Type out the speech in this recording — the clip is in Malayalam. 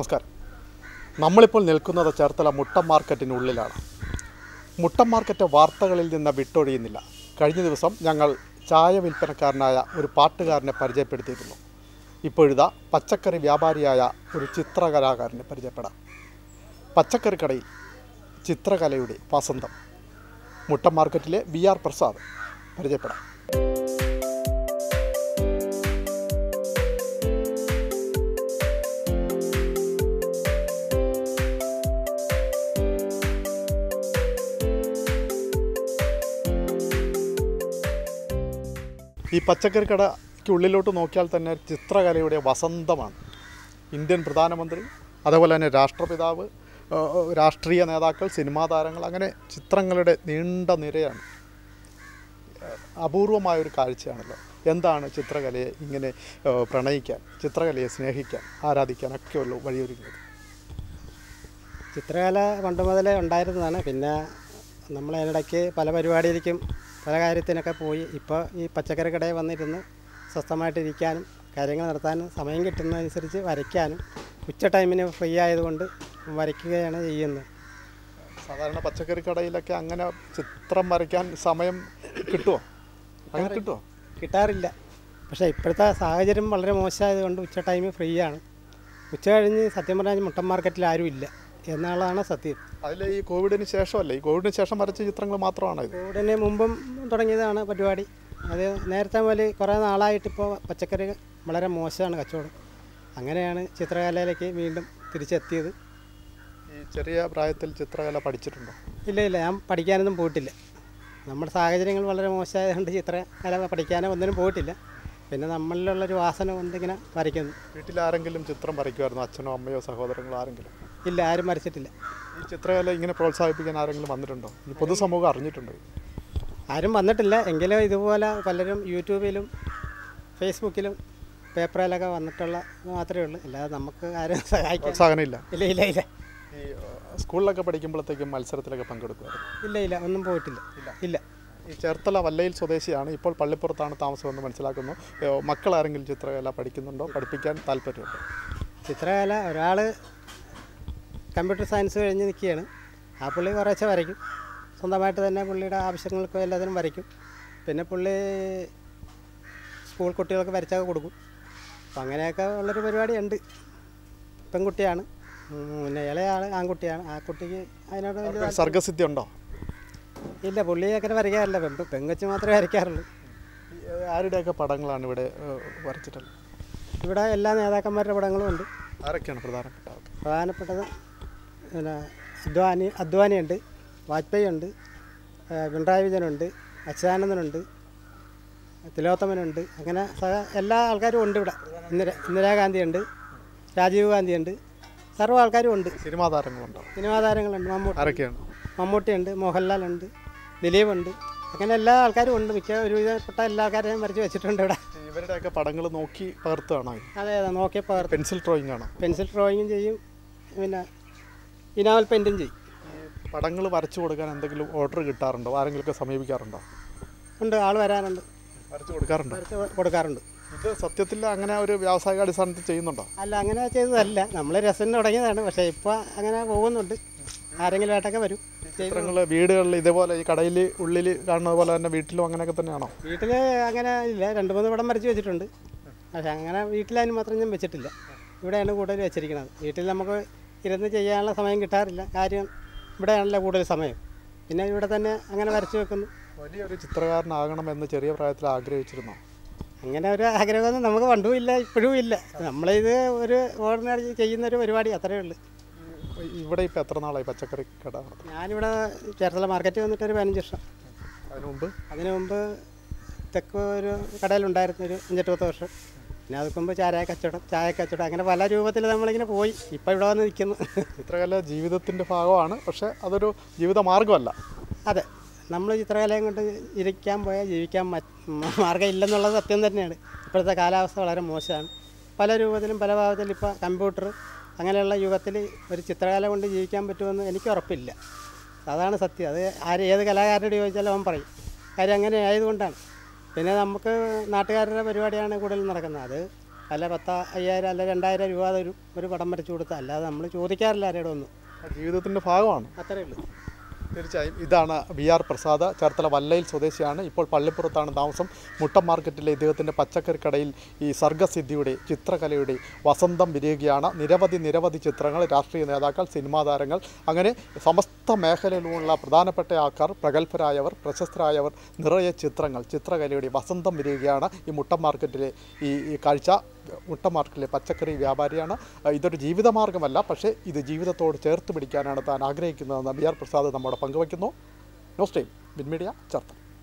നമസ്കാരം നമ്മളിപ്പോൾ നിൽക്കുന്നത് ചേർത്തല മുട്ടം മാർക്കറ്റിനുള്ളിലാണ് മുട്ടം മാർക്കറ്റ് വാർത്തകളിൽ നിന്ന് വിട്ടൊഴിയുന്നില്ല കഴിഞ്ഞ ദിവസം ഞങ്ങൾ ചായ വിൽപ്പനക്കാരനായ ഒരു പാട്ടുകാരനെ പരിചയപ്പെടുത്തിയിരുന്നു ഇപ്പോഴിതാ പച്ചക്കറി വ്യാപാരിയായ ഒരു ചിത്രകലാകാരനെ പരിചയപ്പെടാം പച്ചക്കറി കടയിൽ ചിത്രകലയുടെ വസന്തം മുട്ടം മാർക്കറ്റിലെ ബി ആർ പ്രസാദ് പരിചയപ്പെടാം ഈ പച്ചക്കറി കടയ്ക്ക് ഉള്ളിലോട്ട് നോക്കിയാൽ തന്നെ ചിത്രകലയുടെ വസന്തമാണ് ഇന്ത്യൻ പ്രധാനമന്ത്രി അതേപോലെ തന്നെ രാഷ്ട്രപിതാവ് ആ, രാഷ്ട്രീയ നേതാക്കൾ സിനിമാ താരങ്ങൾ അങ്ങനെ ചിത്രങ്ങളുടെ നീണ്ട നിരയാണ് അപൂർവമായ ഒരു കാഴ്ചയാണല്ലോ എന്താണ് ചിത്രകലയെ ഇങ്ങനെ ആ, പ്രണയിക്കാൻ ചിത്രകലയെ സ്നേഹിക്കാൻ ആരാധിക്കാൻ ഉള്ളൂ വഴിയൊരുക്കുന്നത് ചിത്രകല പണ്ട് മുതലേ ഉണ്ടായിരുന്നതാണ് പിന്നെ നമ്മൾ അതിനിടയ്ക്ക് പല പരിപാടിയിലേക്കും പല കാര്യത്തിനൊക്കെ പോയി ഇപ്പോൾ ഈ പച്ചക്കറി കടയിൽ വന്നിരുന്ന് സ്വസ്ഥമായിട്ടിരിക്കാനും കാര്യങ്ങൾ നടത്താനും സമയം കിട്ടുന്നതനുസരിച്ച് വരയ്ക്കാനും ഉച്ച ടൈമിന് ഫ്രീ ആയതുകൊണ്ട് വരയ്ക്കുകയാണ് ചെയ്യുന്നത് സാധാരണ പച്ചക്കറി കടയിലൊക്കെ അങ്ങനെ ചിത്രം വരയ്ക്കാൻ സമയം കിട്ടുമോ അങ്ങനെ കിട്ടുമോ കിട്ടാറില്ല പക്ഷേ ഇപ്പോഴത്തെ സാഹചര്യം വളരെ മോശമായതുകൊണ്ട് ഉച്ച ടൈമിൽ ഫ്രീ ആണ് ഉച്ച കഴിഞ്ഞ് സത്യം പറഞ്ഞാൽ മുട്ടൻ മാർക്കറ്റിൽ ആരും ഇല്ല എന്നുള്ളതാണ് സത്യം അതിൽ ഈ കോവിഡിന് ശേഷമല്ലേ ഈ കോവിഡിന് ശേഷം വരച്ച ചിത്രങ്ങൾ മാത്രമാണോ ഇത് കോവിഡിന് മുമ്പും തുടങ്ങിയതാണ് പരിപാടി അത് നേരത്തെ മുതൽ കുറേ നാളായിട്ടിപ്പോൾ പച്ചക്കറി വളരെ മോശമാണ് കച്ചവടം അങ്ങനെയാണ് ചിത്രകലയിലേക്ക് വീണ്ടും തിരിച്ചെത്തിയത് ഈ ചെറിയ പ്രായത്തിൽ ചിത്രകല പഠിച്ചിട്ടുണ്ടോ ഇല്ല ഇല്ല ഞാൻ പഠിക്കാനൊന്നും പോയിട്ടില്ല നമ്മുടെ സാഹചര്യങ്ങൾ വളരെ മോശമായതുകൊണ്ട് ചിത്രകല പഠിക്കാനോ ഒന്നിനും പോയിട്ടില്ല പിന്നെ നമ്മളിലുള്ളൊരു വാസന കൊണ്ടിങ്ങനെ വരയ്ക്കുന്നു വീട്ടിൽ ആരെങ്കിലും ചിത്രം വരയ്ക്കുമായിരുന്നു അച്ഛനോ അമ്മയോ സഹോദരങ്ങളോ ആരെങ്കിലും ഇല്ല ആരും വരച്ചിട്ടില്ല ഈ ചിത്രകല ഇങ്ങനെ പ്രോത്സാഹിപ്പിക്കാൻ ആരെങ്കിലും വന്നിട്ടുണ്ടോ ഈ പൊതുസമൂഹം അറിഞ്ഞിട്ടുണ്ടോ ആരും വന്നിട്ടില്ല എങ്കിലും ഇതുപോലെ പലരും യൂട്യൂബിലും ഫേസ്ബുക്കിലും പേപ്പറിലൊക്കെ വന്നിട്ടുള്ള മാത്രമേ ഉള്ളൂ അല്ലാതെ നമുക്ക് ആരും സഹായിക്കാൻ പ്രോത്സാഹനമില്ല ഇല്ല ഇല്ല ഇല്ല ഈ ആ, സ്കൂളിലൊക്കെ പഠിക്കുമ്പോഴത്തേക്കും മത്സരത്തിലൊക്കെ പങ്കെടുക്കുമായിരുന്നു ഇല്ല ഇല്ല ഒന്നും പോയിട്ടില്ല ഇല്ല ഈ ചേർത്തല വല്ലയിൽ സ്വദേശിയാണ് ഇപ്പോൾ പള്ളിപ്പുറത്താണ് താമസമെന്ന് മനസ്സിലാക്കുന്നു ഏ, മക്കൾ ആരെങ്കിലും ചിത്രകല പഠിക്കുന്നുണ്ടോ പഠിപ്പിക്കാൻ താല്പര്യമുണ്ടോ ചിത്രകല ഒരാൾ കമ്പ്യൂട്ടർ സയൻസ് കഴിഞ്ഞ് നിൽക്കുകയാണ് ആ പുള്ളി കുറേശ്ശെ വരയ്ക്കും സ്വന്തമായിട്ട് തന്നെ പുള്ളിയുടെ ആവശ്യങ്ങൾക്കും എല്ലാത്തിനും വരയ്ക്കും പിന്നെ പുള്ളി സ്കൂൾ കുട്ടികൾക്ക് വരച്ചൊക്കെ കൊടുക്കും അപ്പം അങ്ങനെയൊക്കെ ഉള്ളൊരു പരിപാടിയുണ്ട് പെൺകുട്ടിയാണ് ഉം, പിന്നെ ഇളയാൾ ആൺകുട്ടിയാണ് ആ കുട്ടിക്ക് അതിനോട് വലിയ ഒരു സർഗസിദ്ധി ഉണ്ടോ ഇല്ല പുള്ളി അങ്ങനെ വരയ്ക്കാറില്ല പെൺ പെങ്കൊച്ച് മാത്രമേ വരയ്ക്കാറുള്ളൂ ഈ, ഏ, ആരുടെയൊക്കെ പടങ്ങളാണ് ഇവിടെ ഏ, വരച്ചിട്ടുള്ളത് ഇവിടെ എല്ലാ നേതാക്കന്മാരുടെ പടങ്ങളും ഉണ്ട് ആരൊക്കെയാണ് പ്രധാനപ്പെട്ട ആൾക്കാർ പ്രധാനപ്പെട്ടത് പിന്നെ അദ്വാനി അദ്വാനിയുണ്ട് വാജ്പേയി ഉണ്ട് ആ, പിണറായി വിജയനുണ്ട് അച്യുതാനന്ദനുണ്ട് തിലോത്തമനുണ്ട് അങ്ങനെ സഹ- എല്ലാ ആൾക്കാരും ഉണ്ട് ഇവിടെ ഇന്ദിര ഇന്ദിരാഗാന്ധി ഉണ്ട് രാജീവ് ഗാന്ധി ഉണ്ട് സർവ്വ ആൾക്കാരും ഉണ്ട് സിനിമാ താരങ്ങളുണ്ടോ സിനിമാ താരങ്ങളുണ്ട് മമ്മൂട്ടി ആരൊക്കെയാണ് മമ്മൂട്ടിയുണ്ട് മോഹൻലാലുണ്ട് ദിലീപുണ്ട് അങ്ങനെ എല്ലാ ആൾക്കാരും ഉണ്ട് മിക്ക ഒരുവിധപ്പെട്ട എല്ലാ ആൾക്കാരെയും വരച്ച് വെച്ചിട്ടുണ്ട് ഇവിടെ ഇവരുടെയൊക്കെ പടങ്ങൾ നോക്കി പകർത്തുകയാണോ ഇത്? അതെ അതെ നോക്കിയ പകർത്ത് പെൻസിൽ ഡ്രോയിങ് ആണോ പെൻസിൽ ഡ്രോയിങ്ങും ചെയ്യും പിന്നെ ഇനാവൽ പെയിൻറ്റും ചെയ്യും ഈ പടങ്ങൾ വരച്ചു കൊടുക്കാൻ എന്തെങ്കിലും ഓർഡർ കിട്ടാറുണ്ടോ ആരെങ്കിലുമൊക്കെ സമീപിക്കാറുണ്ടോ ഉണ്ട് ആൾ വരാറുണ്ട് വരച്ചു കൊടുക്കാറുണ്ടോ വരച്ച് കൊടുക്കാറുണ്ട് ഇത് സത്യത്തിൽ അങ്ങനെ ഒരു വ്യാവസായിക അടിസ്ഥാനത്തിൽ ചെയ്യുന്നുണ്ടോ അല്ല അങ്ങനെ ചെയ്തതല്ല നമ്മൾ രസം തുടങ്ങിയതാണ് പക്ഷേ ഇപ്പോൾ അങ്ങനെ പോകുന്നുണ്ട് ആരെങ്കിലും ആയിട്ടൊക്കെ വരും ചെയ്തു ചിത്രങ്ങൾ വീടുകളിൽ ഇതേപോലെ ഈ കടയിൽ ഉള്ളിൽ കാണുന്നത് പോലെ തന്നെ വീട്ടിലും അങ്ങനെയൊക്കെ തന്നെയാണോ വീട്ടിൽ അങ്ങനെ ഇല്ല രണ്ട് മൂന്ന് പടം വരച്ച് വെച്ചിട്ടുണ്ട് പക്ഷേ അങ്ങനെ വീട്ടിലതിന് മാത്രം ഞാൻ വെച്ചിട്ടില്ല ഇവിടെയാണ് കൂടുതൽ വെച്ചിരിക്കുന്നത് വീട്ടിൽ നമുക്ക് ഇരുന്ന് ചെയ്യാനുള്ള സമയം കിട്ടാറില്ല കാര്യം ഇവിടെയാണല്ലോ കൂടുതൽ സമയം പിന്നെ ഇവിടെ തന്നെ അങ്ങനെ വരച്ച് വെക്കുന്നു വലിയൊരു ചിത്രകാരനാകണമെന്ന് ചെറിയ പ്രായത്തിൽ ആഗ്രഹിച്ചിരുന്നോ അങ്ങനെ ഒരു ആഗ്രഹമൊന്നും നമുക്ക് പണ്ടും ഇല്ല ഇപ്പോഴും ഇല്ല നമ്മളിത് ഒരു ഓർഡിനറി ചെയ്യുന്ന ഒരു പരിപാടി അത്രയേ ഉള്ളൂ ഈ- ഇവിടെ ഇപ്പോൾ എത്ര നാളായി പച്ചക്കറി കട നടത്തുന്നത്? ഞാനിവിടെ ചേർത്തല മാർക്കറ്റിൽ വന്നിട്ട് ഒരു പതിനഞ്ച് വർഷം അതിനു മുമ്പ് അതിനു മുമ്പ് തെക്ക് ഒരു കടയിലുണ്ടായിരുന്നു ഒരു അഞ്ചെട്ട് പത്ത് വർഷം പിന്നെ അതിന് മുമ്പ് ചാരായ കച്ചവടം ചായ കച്ചവടം അങ്ങനെ പല രൂപത്തിൽ നമ്മളിങ്ങനെ പോയി ഇപ്പം ഇവിടെ വന്ന് നിൽക്കുന്നു ചിത്രകല ജീവിതത്തിൻ്റെ ഭാഗമാണ് പക്ഷേ അതൊരു ജീവിത മാർഗമല്ല അതെ നമ്മൾ ചിത്രകലയും കൊണ്ട് ഇരിക്കാൻ പോയാൽ ജീവിക്കാൻ മ- മാർഗ്ഗം ഇല്ലെന്നുള്ളത് സത്യം തന്നെയാണ് ഇപ്പോഴത്തെ കാലാവസ്ഥ വളരെ മോശമാണ് പല രൂപത്തിലും പല ഭാഗത്തിലും ഇപ്പോൾ കമ്പ്യൂട്ടർ അങ്ങനെയുള്ള യുഗത്തിൽ ഒരു ചിത്രകല കൊണ്ട് ജീവിക്കാൻ പറ്റുമെന്ന് എനിക്ക് ഉറപ്പില്ല അതാണ് സത്യം അത് ആര് ഏത് കലാകാരനോട് ചോദിച്ചാലും അവൻ പറയും കാര്യം അങ്ങനെ ആയതുകൊണ്ടാണ് പിന്നെ നമുക്ക് നാട്ടുകാരുടെ പരിപാടിയാണ് കൂടുതൽ നടക്കുന്നത് അത് അല്ല പത്ത് അയ്യായിരം അല്ല രണ്ടായിരം രൂപ ഒരു ഒരു പടം വരച്ചു കൊടുത്താൽ അല്ലാതെ നമ്മൾ ചോദിക്കാറില്ല ആരോടും ഒന്നും ജീവിതത്തിൻ്റെ ഭാഗമാണ് അത്രയേ ഉള്ളൂ തീർച്ചയായും ഇതാണ് വി ആർ പ്രസാദ് ചേർത്തല വല്ലയിൽ സ്വദേശിയാണ് ഇപ്പോൾ പള്ളിപ്പുറത്താണ് താമസം മുട്ടം മാർക്കറ്റിലെ ഇദ്ദേഹത്തിൻ്റെ പച്ചക്കറി കടയിൽ ഈ സർഗസിദ്ധിയുടെ ചിത്രകലയുടെ വസന്തം വിരിയുകയാണ് നിരവധി നിരവധി ചിത്രങ്ങൾ രാഷ്ട്രീയ നേതാക്കൾ സിനിമാ താരങ്ങൾ അങ്ങനെ സമസ്ത മേഖലയിലുമുള്ള പ്രധാനപ്പെട്ട ആൾക്കാർ പ്രഗത്ഭരായവർ പ്രശസ്തരായവർ നിറയെ ചിത്രങ്ങൾ ചിത്രകലയുടെ വസന്തം വിരിയുകയാണ് ഈ മുട്ടം മാർക്കറ്റിലെ ഈ ഈ കാഴ്ച മുട്ട മാർക്കറ്റിലെ പച്ചക്കറി വ്യാപാരിയാണ് അഹ് ഇതൊരു ജീവിതമാർഗ്ഗമല്ല പക്ഷേ ഇത് ജീവിതത്തോട് ചേർത്ത് പിടിക്കാനാണ് താൻ ആഗ്രഹിക്കുന്നതെന്ന് ബി ആർ പ്രസാദ് നമ്മോട് പങ്കുവയ്ക്കുന്നു ന്യൂസ് ടൈം വിൻമീഡിയ ചേർത്തല